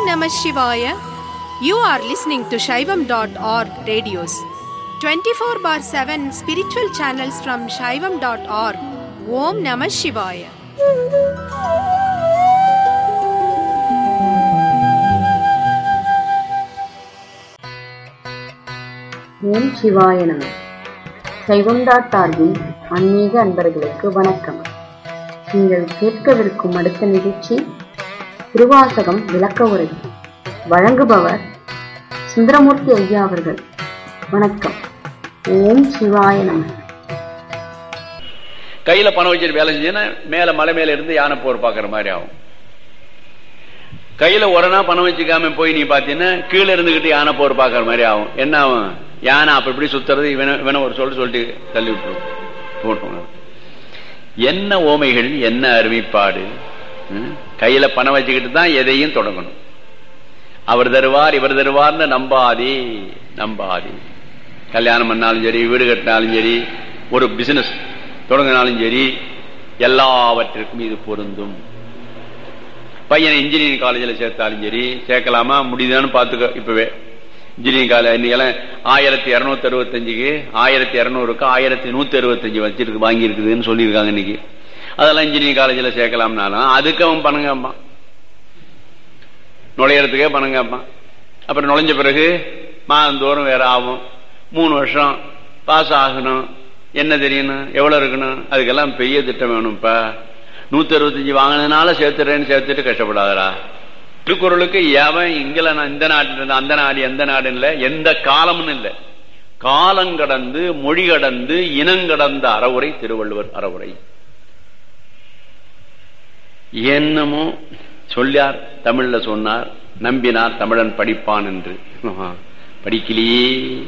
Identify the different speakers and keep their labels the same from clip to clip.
Speaker 1: Namah Shivaya. You are listening to Shaivam.org radios. 24 bar 7 spiritual channels from Shaivam.org. Om Namah Shivaya.
Speaker 2: ஓம் சிவாய நம சைவம் dot ஆர்கின் ஆன்மீக அன்பர்களுக்கு வணக்கம் நீங்கள் கேட்கவிருக்கும் அடுத்த நிகழ்ச்சி திருவாசகம் விளக்க உரை வழங்குபவர் சுந்தரமூர்த்தி ஐயா அவர்கள் வணக்கம் ஓம் சிவாய நம
Speaker 3: கையில பணம் வச்சுட்டு வேலை செஞ்சீங்கன்னா மேல மலை மேல இருந்து யானை போர் பாக்குற மாதிரி ஆகும் கையில உடனே பணம் வச்சுக்காம போய் நீ பாத்தீங்கன்னா கீழே இருந்துகிட்டு யானை போர் பாக்குற மாதிரி ஆகும் என்ன ஆகும் யானை அப்ப இப்படி சுத்துறது இவன இவன ஒரு சொல்லு சொல்லிட்டு தள்ளி விட்டுரும் போட்டோம் என்ன ஓமைகள் என்ன அருமைப்பாடு ம்? கையில பணம் வச்சுக்கிட்டு தான் எதையும் தொடங்கணும் அவர் தருவார் இவர் தருவார்னு நம்பாதே நம்பாதே கல்யாணம் பண்ணாலும் சரி வீடு கட்டினாலும் சரி ஒரு பிசினஸ் தொடங்கினாலும் சரி எல்லாவற்றிற்கும் இது பொருந்தும் பையனை இன்ஜினியரிங் காலேஜில் சேர்த்தாலும் சரி சேர்க்கலாமா முடியுதான்னு பார்த்துக்க இப்பவே இன்ஜினியரிங் காலேஜ் இன்னைக்கெல்லாம் ஆயிரத்தி இரநூத்தி அறுபத்தஞ்சுக்கு ஆயிரத்தி இரநூறுக்கு ஆயிரத்தி நூத்தி அறுபத்தஞ்சு வச்சிருக்கு வாங்கி இருக்குதுன்னு சொல்லியிருக்காங்க இன்னைக்கு அதெல்லாம் இன்ஜினியரிங் காலேஜில் சேர்க்கலாம்னாலும் அதுக்கு அவன் பணம் கேட்பான் நுழையறதுக்கே பணம் கேட்பான் அப்புறம் நுழைஞ்ச பிறகு மாதந்தோறும் வேற ஆகும் மூணு வருஷம் பாஸ் ஆகணும் என்ன தெரியணும் எவ்வளவு இருக்கணும் அதுக்கெல்லாம் பெரிய திட்டம் வேணும்ப்பா நூத்தி அறுபத்தஞ்சு வாங்கினதுனால சேர்த்துறேன்னு சேர்த்துட்டு கஷ்டப்படாதடா திருக்குறளுக்கு எவன் இங்கல நான் இந்த நாட்டில் இருந்து அந்த நாடு எந்த நாடு இல்ல எந்த காலம்னு இல்ல காலம் கடந்து மொழி கடந்து இனங்கடந்த அறவுரை திருவள்ளுவர் அறவுரை என்னமோ சொல்லார் தமிழ்ல சொன்னார் நம்பினார் தமிழன் படிப்பான் என்று படிக்கலையே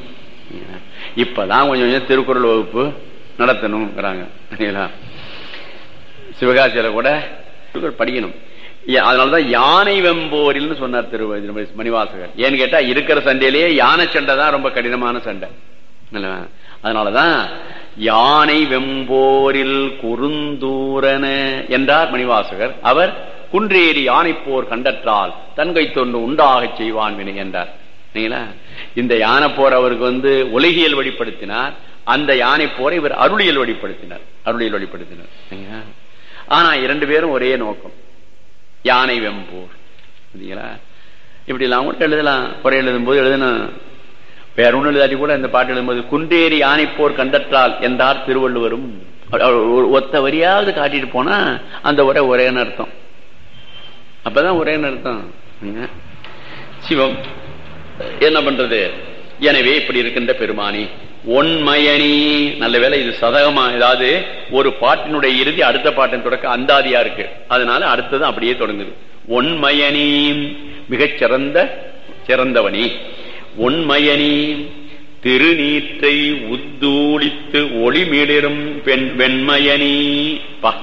Speaker 3: இப்பதான் கொஞ்சம் கொஞ்சம் திருக்குறள் வகுப்பு நடத்தணுங்கிறாங்க சரிங்களா? சிவகாசியில கூட திருக்குறள் படிக்கணும் ஏ- அதனாலதான் யானை வெம்போரில்னு சொன்னார் திரு திரு மணிவாசகர் ஏன்னு கேட்டா இருக்கிற சண்டையிலேயே யானை சண்டை தான் ரொம்ப கடினமான சண்டை இல்லையா? அதனாலதான் யானை வெம்போரில் குறுந்தூரன என்றார் மணிவாசகர் அவர் குன்றேறி யானை போர் கண்டற்றால் தன்கை தொண்டு உண்டாகச் செய்வான் வினை என்றார் சரிங்களா? இந்த யானை போர் அவருக்கு வந்து உலகியல் வெளிப்படுத்தினார் அந்த யானை போரை இவர் அருளியல் வெளிப்படுத்தினார் அருளியல் வெளிப்படுத்தினார் சரிங்களா? ஆனா இரண்டு பேரும் ஒரே நோக்கம் யானை வெம்போர் சரிங்களா இப்படி எல்லாம் கூட எழுதலாம் குறை எழுதும் போது எழுதணும் வேற ஒண்ணு எழுதாட்டி கூட இந்த பாட்டு எழுதும்போது குன்றேறி யானை போர் கண்டற்றால் என்றார் திருவள்ளுவரும் அவர் ஒரு ஒத்த வரியாவது காட்டிட்டு போனா அந்த உரை ஒரே அர்த்தம் அப்பதான் ஒரே அர்த்தம் சரிங்களா? சிவம் என்ன பண்றது எனவே இப்படி இருக்கின்ற பெருமானி ஒன்மயனி நல்ல வேளை இது சதகமா ஏதாவது ஒரு பாட்டினுடைய இறுதி அடுத்த பாட்டின் தொடக்க அந்தாதியா இருக்கு அதனால அடுத்தது அப்படியே தொடங்குது ஒன்மயனி மிகச் சிறந்த சிறந்தவனி ஒன்மயனி திருநீற்றை உத்தூளித்து ஒளிமிளிரும் பெண் வெண்மயனி பா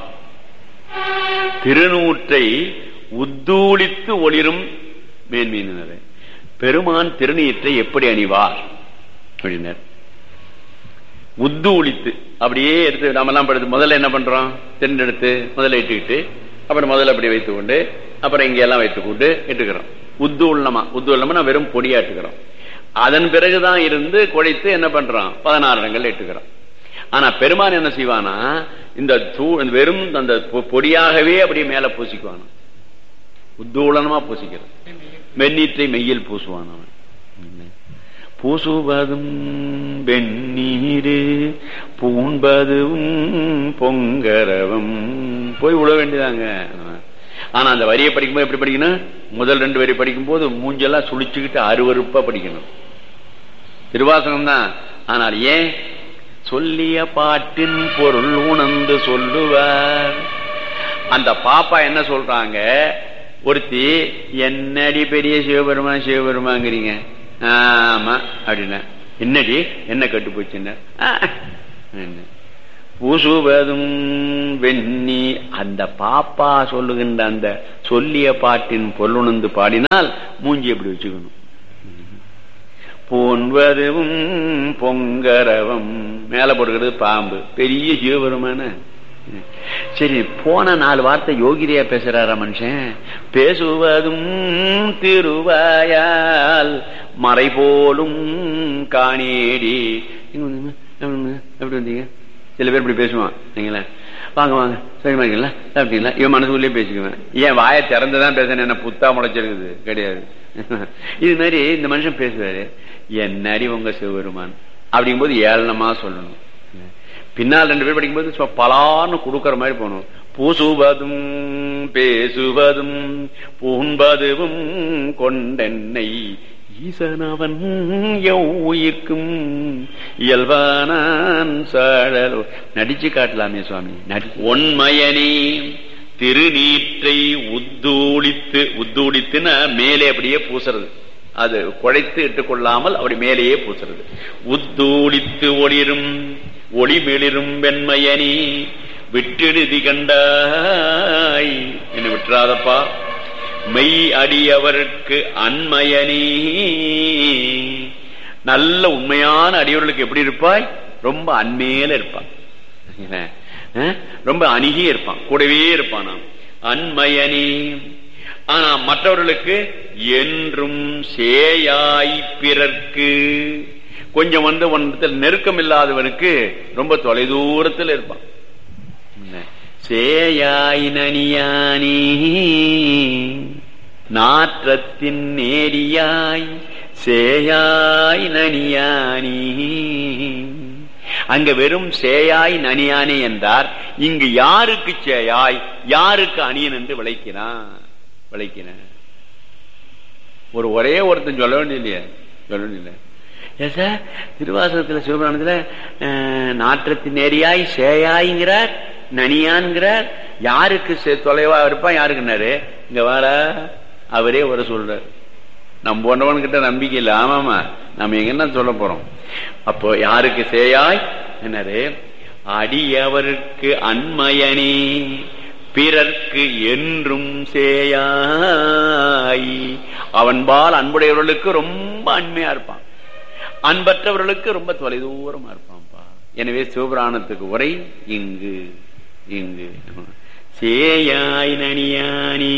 Speaker 3: திருநூற்றை உத்தூளித்து ஒளிரும் மேன்மீனது பெருமான் திருநீற்றை எப்படி அணிவார் அப்படின்னார் உத்தூளித்து அப்படியே எடுத்து நாம எல்லாம் படுத்து முதல்ல என்ன பண்றோம் தென்னெடுத்து முதல்ல இட்டுக்கிட்டு அப்புறம் முதல்ல அப்படி வைத்துக் கொண்டு அப்புறம் இங்க எல்லாம் வைத்துக் கொண்டு இட்டுக்கிறோம் உத்து உள்ளமா உத்து உள்ளமா வெறும் பொடியா இட்டுக்கிறோம் அதன் பிறகுதான் இருந்து குழைத்து என்ன பண்றோம் பதினாறு இடங்கள் இட்டுக்கிறோம் ஆனா பெருமான் என்ன செய்வானா இந்த தூ- இந்த வெறும் அந்த பொ- பொடியாகவே அப்படியே மேல பூசிக்குவானா உத்தூளனமா பூசிக்கிறது மென்னீற்றை மெய்யில் பூசுவான் அவன் பூசுவதும் வெந்நீரு பூண்பதும் பொங்கரவும் போய் உழ வேண்டியதாங்க ஆனா அந்த வரியை படிக்கும்போது எப்படி படிக்கணும் முதல் ரெண்டு வரி படிக்கும்போது மூஞ்செல்லாம் சுழிச்சுக்கிட்டு அருவருப்பா படிக்கணும் திருவாசகம் தான் ஆனால் ஏன் சொல்லிய பாட்டின் பொருள் உணர்ந்து சொல்லுவார் அந்த பாப்பா என்ன சொல்றாங்க ஒருத்தி என்னடி பெரிய சிவபெருமான் சிவபெருமாங்கிறீங்க ஆமா அப்படின்னா என்னடி என்ன கட்டு போச்சுன்னா பூசுவதும் வெண்ணி அந்த பாப்பா சொல்லுகின்ற அந்த சொல்லிய பாட்டின் பொருளுணர்ந்து பாடினால் மூஞ்சி எப்படி வச்சுக்கணும் போன்வதும் பொங்கரவம் மேல போடுகிறது பாம்பு பெரிய சிவபெருமான சரி போன நாலு வார்த்தை யோகிரியா பேசுறாரா மனுஷன் பேசுவதும் திருவாயால் மறை போலும் காணேடி இங்க வந்தீங்க, எப்படி வந்தீங்க? எப்படி வந்தீங்க சில பேர் இப்படி பேசுவான் நீங்களே வாங்க வாங்க சரி மாதிரிங்களா சாப்பிட்டீங்களா இவன் மனசுக்குள்ளேயே பேசிக்குவேன் ஏன் வாயை திறந்துதான் பேசுறேன் என்ன புத்தா முளைச்சிருக்குது கிடையாது இது மாதிரி இந்த மனுஷன் பேசுவாரு என்னடி உங்க சிவபெருமான் அப்படிங்கும்போது ஏளனமா சொல்லணும் பின்னால் ரெண்டு பேர் படிக்கும்போது சும்மா பலான்னு கொடுக்கற மாதிரி போகணும் பூசுவதும் பேசுவதும் பூண்பதுவும் கொண்டென்னை ஈசனவன் உயிர்க்கும் இயல்பானான் சாழலோ நடிச்சு காட்டலாமே சுவாமி நடி ஒன்மயனே திருநீற்றை உத்தூளித்து உத்தூளித்துன்னா மேலே அப்படியே பூசுறது அது குழைத்து இட்டுக் கொள்ளாமல் அப்படி மேலேயே பூசுறது உத்தூளித்து ஒளிரும் ஒளிமிளிரும் வெண்மையனி விட்டெழுதி கண்டாய் என்ன விட்டுறாதப்பா மெய் அடியவருக்கு அன்மயனி நல்ல உண்மையான அடியவர்களுக்கு எப்படி இருப்பாய் ரொம்ப அண்மையில இருப்பான் என்ன? அஹ்? ரொம்ப அணுகி இருப்பான் கூடவே இருப்பான் நாம் அன்மயனி ஆனா மற்றவர்களுக்கு என்றும் சேயாய் பிறர்க்கு கொஞ்சம் வந்து ஒன்றத்தில் நெருக்கம் இல்லாதவனுக்கு ரொம்ப தொலைதூரத்தில் இருப்பான் என்ன? சேயாய் நனியானி நாற்றத்தின் நேரியாய் சேயாய் நனியானி அங்க வெறும் சேயாய் நனியானே என்றார் இங்கு யாருக்கு சேயாய் யாருக்கு அணியன் என்று விளைக்கிறான் விளைக்கிறான் ஒரு ஒரே ஒருத்தன் சொல்ல வேண்டிய சொல்ல வேண்டிய ஏன் சார் திருவாசகத்துல சிவபுராணத்துல அஹ், நாற்றத்தின் நேரியாய் சேயாய்ங்கிறார் நனியான்கிறார் யாருக்கு சே- தொலைவா இருப்பான் யாருக்குன்னாரு இங்க வார அவரே வர சொல்றார் நம்ம போன்றவன் கிட்ட நம்பிக்கை இல்லை ஆமாமா நம்ம எங்க என்ன சொல்ல போறோம் அப்போ யாருக்கு சேயாய் என்னது அடியவருக்கு அன்மயனே பிறர்க்கு என்றும் சேயாய் அவன்பால் அன்புடையவர்களுக்கு ரொம்ப அண்மையா இருப்பான் அன்பற்றவர்களுக்கு ரொம்ப தொலைதூரமா இருப்பான்ப்பா எனவே சிவபுராணத்துக்கு உரை இங்கு இங்கு சேயாய் நனியானி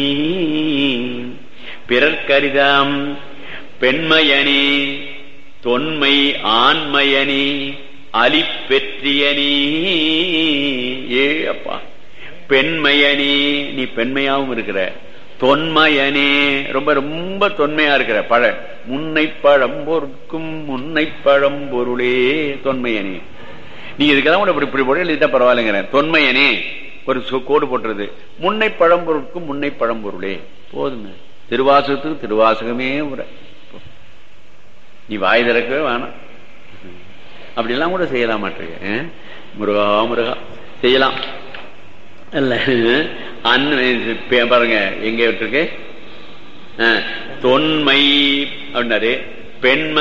Speaker 3: பிறர்க்கரிதாம் பெண்மையனே தொன்மை ஆண்மையனே அலிப்பெற்றியனே ஏ அப்பா பெண்மையனே நீ பெண்மையாவும் இருக்கிற தொன்மையனே ரொம்ப ரொம்ப தொன்மையா இருக்கிற பழ முன்னை பழம் பொருட்கும் முன்னை பழம் பொருளே தொன்மையனே நீ இதுக்கெல்லாம் கூட இப்படி இப்படி போட எழுதிட்டா பரவாயில்லைங்கிறேன் தொன்மையனே ஒரு சு- கோடு போட்டுறது முன்னை பழம்பொருட்கும் முன்னை பழம்பொருளே போதுங்க திருவாசகத்துக்கு திருவாசகமே உரை நீ வாய் திறக்கவே வேணாம் அப்படிலாம் கூட செய்யலாம் மாட்டிருக்க முருகா முருகா செய்யலாம் இல்ல அண்ணன் பாருங்க எங்க விட்டுருக்கு அஹ், தொன்மை அப்படின்னாரு பெண்மை